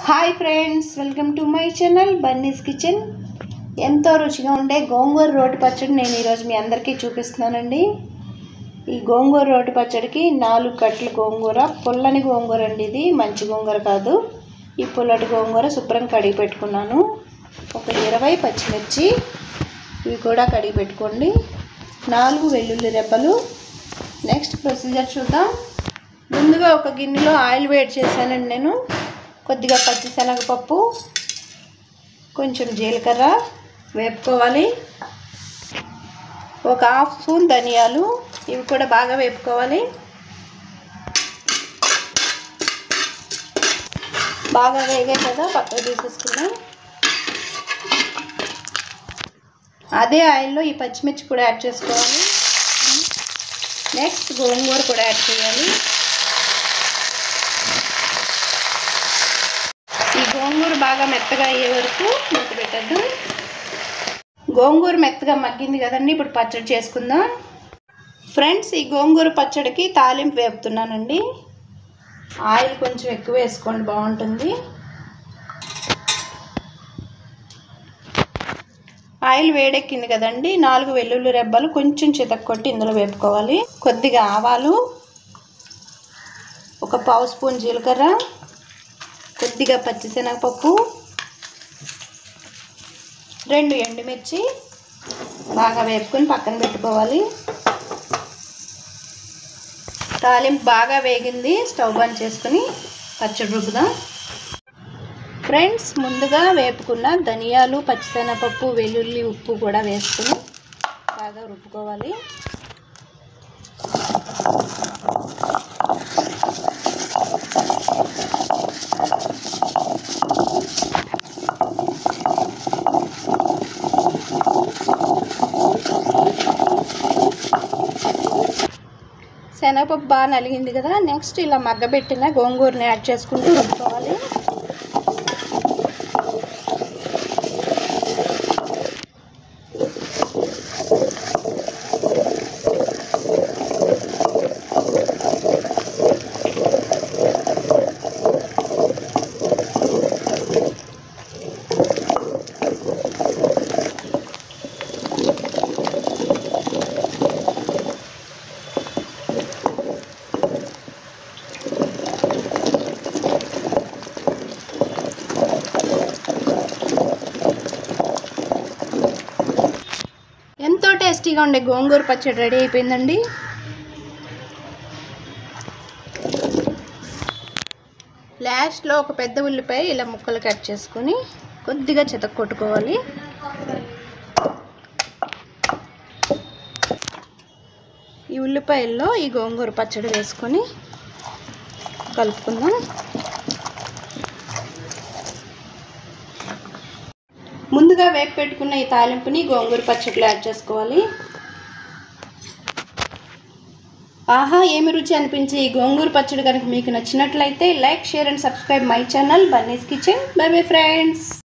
hi friends welcome to my channel Bunny's kitchen ఎంతో రుచిగా ఉండే గోంగూర రోటి పచ్చడి నేను ఈరోజు మీ అందరికీ చూపిస్తున్నానండి ఈ గోంగూర రోటి పచ్చడికి నాలుగు కట్టల గోంగూర పుల్లని గోంగూర అండి ఇది మంచి గోంగూర కాదు ఈ పుల్లటి గోంగూర శుభ్రం కడిగి పెట్టుకున్నాను ఒక ఇరవై పచ్చిమిర్చి ఇవి కూడా కడిగి పెట్టుకోండి నాలుగు వెల్లుల్లి రెబ్బలు నెక్స్ట్ ప్రొసీజర్ చూద్దాం ముందుగా ఒక గిన్నెలో ఆయిల్ వేడి చేశానండి నేను కొద్దిగా పచ్చిశనగపప్పు కొంచెం జీలకర్ర వేపుకోవాలి ఒక హాఫ్ స్పూన్ ధనియాలు ఇవి కూడా బాగా వేపుకోవాలి బాగా వేగాయి కదా పక్కకు తీసేసుకున్నాం అదే ఆయిల్లో ఈ పచ్చిమిర్చి కూడా యాడ్ చేసుకోవాలి నెక్స్ట్ గోంగూర కూడా యాడ్ చేయాలి ఈ గోంగూర బాగా మెత్తగా అయ్యే వరకు మూత పెట్టద్దు గోంగూర మెత్తగా మగ్గింది కదండి ఇప్పుడు పచ్చడి చేసుకుందాం ఫ్రెండ్స్ ఈ గోంగూర పచ్చడికి తాలింపు వేపుతున్నానండి ఆయిల్ కొంచెం ఎక్కువ వేసుకోండి బాగుంటుంది ఆయిల్ వేడెక్కింది కదండి నాలుగు వెల్లుల్లి రెబ్బలు కొంచెం చితక్కొట్టి ఇందులో వేపుకోవాలి కొద్దిగా ఆవాలు ఒక పావు స్పూన్ జీలకర్ర కొద్దిగా పచ్చిశనగపప్పు రెండు ఎండుమిర్చి బాగా వేపుకొని పక్కన పెట్టుకోవాలి తాలింపు బాగా వేగింది స్టవ్ బంద్ చేసుకుని పచ్చడి రుబ్బుదాం ఫ్రెండ్స్ ముందుగా వేపుకున్న ధనియాలు పచ్చిశనగపప్పు వెల్లుల్లి ఉప్పు కూడా వేసుకుని బాగా రుబ్బుకోవాలి శనగపప్పు బాగా నలిగింది కదా నెక్స్ట్ ఇలా మగ్గబెట్టిన గోంగూరని యాడ్ చేసుకుంటూ రుబ్బుకోవాలి ఎంతో టేస్టీగా ఉండే గోంగూర పచ్చడి రెడీ అయిపోయిందండి లాస్ట్లో ఒక పెద్ద ఉల్లిపాయ ఇలా ముక్కలు కట్ చేసుకొని కొద్దిగా చితక కొట్టుకోవాలి ఈ ఉల్లిపాయల్లో ఈ గోంగూర పచ్చడి వేసుకొని కలుపుకుందాం ముందుగా వేపు పెట్టుకున్న ఈ తాలింపుని గోంగూర పచ్చడిలో యాడ్ చేసుకోవాలి ఆహా ఏమి రుచి అనిపించే ఈ గోంగూర పచ్చడి కనుక మీకు నచ్చినట్లయితే like share and subscribe my channel Bunny's kitchen bye bye friends